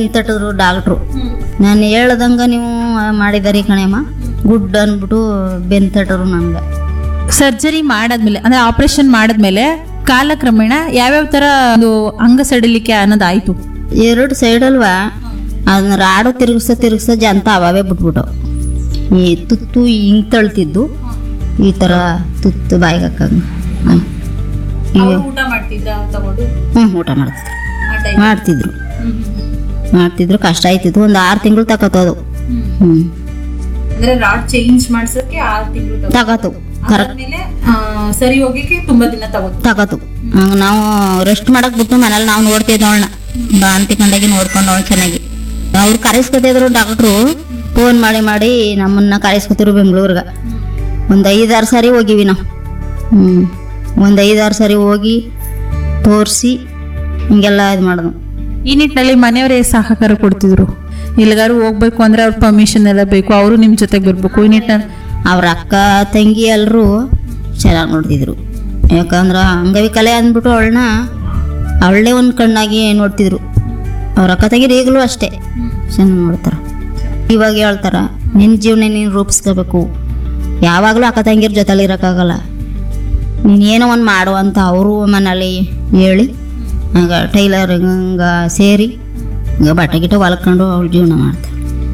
ತಟ್ಟಿದ್ರು doctor ನಾನು ಹೇಳ್ದಂಗೆ ನೀವು ಮಾಡಿದಾರಿ ಕಣೆಮ್ಮ ಗುಡ್ ಅಂದ್ಬಿಟ್ಟು ಬೆನ್ ತಟ್ಟರು ನನಗೆ ಸರ್ಜರಿ ಮಾಡಾದ್ಮೇಲೆ ಅಂದ್ರೆ ಆಪರೇಷನ್ ಮಾಡಾದ್ಮೇಲೆ ಕಾಲಕ್ರಮೇಣ ಯಾವ್ಯಾವ ತರ ಒಂದು ಅಂಗ ಸಡಿಲಿಕೆ ಅನ್ನೋದಾಯ್ತು ಎರಡು ಸೈಡಲ್ವಾ ಅದನ್ನ ರಾಡು ತಿರುಗಿಸ ತಿರುಗಿಸ ಜಂತ ಅವಾವೇ ಬಿಟ್ಬಿಟ್ಟು ಈ ತುತ್ತು ಹಿಂಗೆ ತಳ್ತಿದ್ದು ಈ ಥರ ತುತ್ತು ಬಾಯಿಗೆ ಹಾಕಂಗೆ ಹ್ಞೂ ಊಟ ಮಾಡ್ತಿದ್ದ ತಗೊಂಡು ಹ್ಞೂ ಊಟ ಮಾಡ್ತಿದ್ರು ಮಾಡ್ತಿದ್ರು ಮಾಡ್ತಿದ್ರು ಕಷ್ಟ ಆಯ್ತಿತ್ತು ಒಂದು ಆರು ತಿಂಗಳು ತಗೋತದು ಹ್ಞೂ ಅಂದ್ರೆ ರಾಡ್ ಚೇಂಜ್ ಮಾಡ್ಸಕ್ಕೆ ಆರು ತಿಂಗಳು ತಗೋತು ಕರೆಕ್ಟ್ ಆದ್ಮೇಲೆ ಸರಿ ಹೋಗಿಕ್ಕೆ ತುಂಬಾ ದಿನ ತಗೋತು ತಗೋತು ಹಂಗೆ ನಾವು ರೆಸ್ಟ್ ಮಾಡಕ್ ಬಿಟ್ಟು ಮನೇಲಿ ನಾವು ನೋಡ್ತಿದ್ವಿ ಅವಳನ್ನ ಬಾಂತಿ ಕಂಡಾಗಿ ನೋಡ್ಕೊಂಡು ಅವಳು ಚೆನ್ನಾಗಿ ಅವ್ರು ಕರೆಸ್ಕೊತಿದ್ರು ಡಾಕ್ಟ್ರು ಫೋನ್ ಮಾಡಿ ಮಾಡಿ ನಮ್ಮನ್ನ ಕರೆಸ್ಕೊತಿರು ಬೆಂಗಳೂರಿಗೆ ಒಂದು ಐದಾರು ಸಾರಿ ಹೋಗಿವಿ ನಾವು ಹ್ಞೂ ಒಂದು ಐದಾರು ಸಾರಿ ಹೋಗಿ ತೋರಿಸಿ ಹಿಂಗೆಲ್ಲ ಇದು ಮಾಡಿದ್ವು ಈ ನಿಟ್ಟಿನಲ್ಲಿ ಮನೆಯವರೇ ಸಹಕಾರ ಕೊಡ್ತಿದ್ರು ಎಲ್ಲಿಗಾರು ಹೋಗ್ಬೇಕು ಅಂದ್ರೆ ಅವ್ರ ಪರ್ಮಿಷನ್ ಎಲ್ಲ ಬೇಕು ಅವರು ನಿಮ್ ಜೊತೆಗೆ ಬರ್ಬೇಕು ಈ ನಿಟ್ಟಿನಲ್ಲಿ ಅವ್ರ ಅಕ್ಕ ತಂಗಿ ಎಲ್ಲರೂ ಚೆನ್ನಾಗಿ ನೋಡ್ತಿದ್ರು ಯಾಕಂದ್ರೆ ಅಂಗವಿಕಲೆ ಅಂದ್ಬಿಟ್ಟು ಅವಳನ್ನ ಅವಳೇ ಒಂದು ಕಣ್ಣಾಗಿ ನೋಡ್ತಿದ್ರು ಅವ್ರ ಅಕ್ಕ ತಂಗಿರು ಈಗಲೂ ಅಷ್ಟೇ ಚೆನ್ನಾಗಿ ನೋಡ್ತಾರೆ ಇವಾಗ ಹೇಳ್ತಾರ ನಿನ್ನ ಜೀವನ ನೀನು ರೂಪಿಸ್ಕೋಬೇಕು ಯಾವಾಗಲೂ ಅಕ್ಕ ತಂಗಿರ ಜೊತೆಲಿ ಇರೋಕ್ಕಾಗಲ್ಲ ನೀನು ಏನೋ ಒಂದು ಮಾಡು ಅಂತ ಅವರು ಮನೇಲಿ ಹೇಳಿ ಹಂಗ ಟೈಲರಿಂಗ ಸೇರಿ ಹಂಗ ಬಟ್ಟೆ ಗಿಟ್ಟ ಹೊಲ್ಕೊಂಡು ಅವಳು ಜೀವನ ಮಾಡ್ತಾಳೆ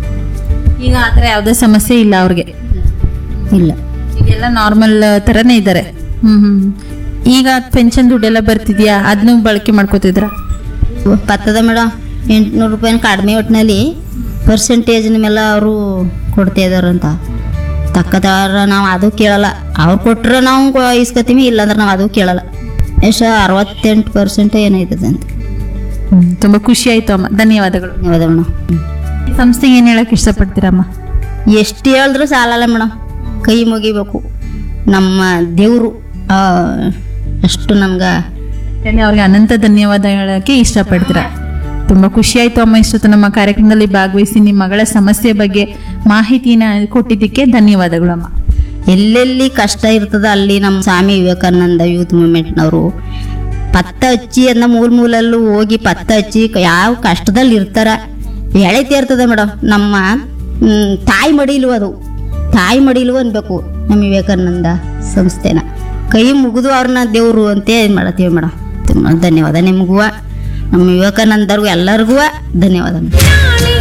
ಈಗ ಆತರ ಯಾವ್ದೇ ಸಮಸ್ಯೆ ಇಲ್ಲ ಅವ್ರಿಗೆ ಇಲ್ಲ ಈಗೆಲ್ಲ ನಾರ್ಮಲ್ ತರನೇ ಇದ್ದಾರೆ ಹ್ಮ್ ಹ್ಮ್ ಈಗ ಪೆನ್ಷನ್ ದುಡ್ಡೆಲ್ಲ ಬರ್ತಿದ್ಯಾ ಅದನ್ನು ಬಳಕೆ ಮಾಡ್ಕೋತಿದ್ರ ಭತ್ತದ ಮೇಡಮ್ ಎಂಟುನೂರು ರೂಪಾಯಿನ ಕಡಿಮೆ ಒಟ್ಟಿನಲ್ಲಿ ಪರ್ಸೆಂಟೇಜ್ನ ಮೇಲೆ ಅವರು ಕೊಡ್ತಾ ಇದಾರಂತ ತಕ್ಕದಾರ ನಾವು ಅದು ಕೇಳಲ್ಲ ಅವ್ರು ಕೊಟ್ರೆ ನಾವು ಕೊ- ಇಸ್ಕೊತೀವಿ ಇಲ್ಲಾಂದ್ರೆ ನಾವು ಅದು ಕೇಳಲ್ಲ ಎಷ್ಟು ಅರವತ್ತೆಂಟು ಪರ್ಸೆಂಟ್ ಏನೈತದೆ ಅಂತ ತುಂಬಾ ಖುಷಿ ಆಯ್ತು ಅಮ್ಮ ಧನ್ಯವಾದಗಳು ಧನ್ಯವಾದ ಮೇಡಮ್ ಈ ಸಂಸ್ಥೆಗೆ ಏನ್ ಹೇಳಕ್ ಇಷ್ಟಪಡ್ತೀರಮ್ಮ ಎಷ್ಟು ಹೇಳಿದ್ರು ಸಾಲಲ್ಲ ಮೇಡಮ್ ಕೈ ಮುಗಿಬೇಕು ನಮ್ಮ ದೇವರು ಅಷ್ಟು ನಮ್ಗೆ ಹೇಳಿ ಅವ್ರಿಗೆ ಅನಂತ ಧನ್ಯವಾದ ಹೇಳಕ್ಕೆ ಇಷ್ಟಪಡ್ತೀರಾ ತುಂಬಾ ಖುಷಿ ಆಯ್ತು ಅಮ್ಮ ಇಷ್ಟೊತ್ತು ನಮ್ಮ ಕಾರ್ಯಕ್ರಮದಲ್ಲಿ ಭಾಗವಹಿಸಿ ನಿಮ್ಮ ಮಗಳ ಸಮಸ್ಯೆ ಬಗ್ಗೆ ಮಾಹಿತಿನ ಕೊಟ್ಟಿದ್ದಕ್ಕೆ ಧನ್ಯವಾದಗಳು ಅಮ್ಮ ಎಲ್ಲೆಲ್ಲಿ ಕಷ್ಟ ಇರ್ತದ ಅಲ್ಲಿ ನಮ್ಮ ಸ್ವಾಮಿ ವಿವೇಕಾನಂದ ಯೂತ್ ಮೂವ್ಮೆಂಟ್ನವರು ಪತ್ತ ಹಚ್ಚಿ ಅದನ್ನ ಮೂಲ ಮೂಲಲ್ಲೂ ಹೋಗಿ ಪತ್ತ ಹಚ್ಚಿ ಕ- ಯಾವ ಕಷ್ಟದಲ್ಲಿ ಇರ್ತಾರ ಎಳೆತಿ ಇರ್ತದ ಮೇಡಮ್ ನಮ್ಮ ಮ್, ತಾಯಿ ಮಡಿಲು ಅದು ತಾಯಿ ಮಡಿಲು ಅನ್ಬೇಕು ನಮ್ಮ ವಿವೇಕಾನಂದ ಸಂಸ್ಥೆನ ಕೈ ಮುಗಿದು ಅವ್ರನ್ನ ದೇವರು ಅಂತ ಇದು ಮಾಡತ್ತೀವಿ ಮೇಡಮ್ ತುಂಬ ಧನ್ಯವಾದ ನಿಮಗೂ ನಮ್ಮ ವಿವೇಕಾನಂದರ್ಗೂ ಎಲ್ಲರಿಗೂ ಧನ್ಯವಾದ